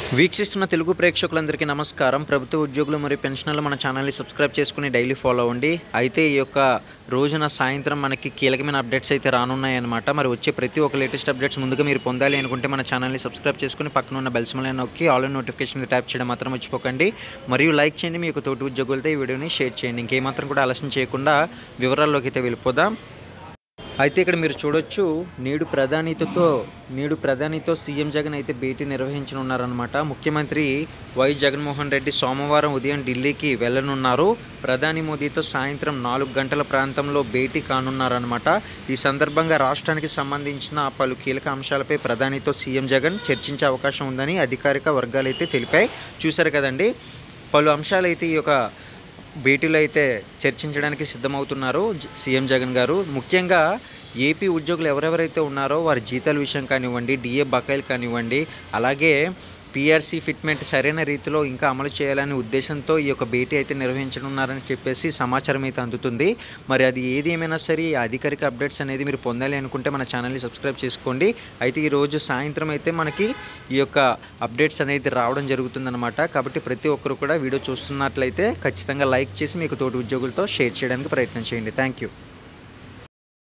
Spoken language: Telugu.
వీక్షిస్తున్న తెలుగు ప్రేక్షకులందరికీ నమస్కారం ప్రభుత్వ ఉద్యోగులు మరియు పెన్షనర్లు మన ఛానల్ని సబ్స్క్రైబ్ చేసుకుని డైలీ ఫాలో అవ్వండి అయితే ఈ యొక్క రోజున సాయంత్రం మనకి కీలకమైన అప్డేట్స్ అయితే రానున్నాయన్నమాట మరి వచ్చే ప్రతి ఒక్క లేటెస్ట్ అప్డేట్స్ ముందుగా మీరు పొందాలి అనుకుంటే మన ఛానల్ని సబ్స్క్రైబ్ చేసుకుని పక్కన ఉన్న బెల్ సింబల్ నొక్కి ఆల్ నోటిఫికేషన్ ట్యాప్ చేయడం మాత్రం మర్చిపోకండి మరియు లైక్ చేయండి మీ యొక్క తోటి ఉద్యోగులతో ఈ వీడియోని షేర్ చేయండి ఇంకేమాత్రం కూడా ఆలస్యం చేయకుండా వివరాల్లోకి అయితే వెళ్ళిపోదాం అయితే ఇక్కడ మీరు చూడొచ్చు నేడు ప్రధానితో నేడు ప్రధానితో సీఎం జగన్ అయితే భేటీ నిర్వహించనున్నారనమాట ముఖ్యమంత్రి వై జగన్మోహన్ రెడ్డి సోమవారం ఉదయం ఢిల్లీకి వెళ్ళనున్నారు ప్రధాని మోదీతో సాయంత్రం నాలుగు గంటల ప్రాంతంలో భేటీ కానున్నారనమాట ఈ సందర్భంగా రాష్ట్రానికి సంబంధించిన పలు కీలక అంశాలపై ప్రధానితో సీఎం జగన్ చర్చించే అవకాశం ఉందని అధికారిక వర్గాలు అయితే తెలిపాయి చూశారు కదండి పలు అంశాలైతే ఈ యొక్క భేటీలో అయితే చర్చించడానికి సిద్ధమవుతున్నారు జ- సీఎం జగన్ గారు ముఖ్యంగా ఏపీ ఉద్యోగులు ఎవరెవరైతే ఉన్నారో వారి జీతాల విషయం కానివ్వండి డిఏ బకాయిలు కానివ్వండి అలాగే పిఆర్సీ ఫిట్మెంట్ సరైన రీతిలో ఇంకా అమలు చేయాలనే ఉద్దేశంతో ఈ యొక్క భేటీ అయితే నిర్వహించనున్నారని చెప్పేసి సమాచారం అయితే అందుతుంది మరి అది ఏది ఏమైనా సరే ఈ అధికారిక అప్డేట్స్ అనేది మీరు పొందాలి అనుకుంటే మన ఛానల్ని సబ్స్క్రైబ్ చేసుకోండి అయితే ఈరోజు సాయంత్రం అయితే మనకి ఈ యొక్క అప్డేట్స్ అనేది రావడం జరుగుతుందన్నమాట కాబట్టి ప్రతి ఒక్కరు కూడా వీడియో చూస్తున్నట్లయితే ఖచ్చితంగా లైక్ చేసి మీకు తోటి ఉద్యోగులతో షేర్ చేయడానికి ప్రయత్నం చేయండి థ్యాంక్ యూ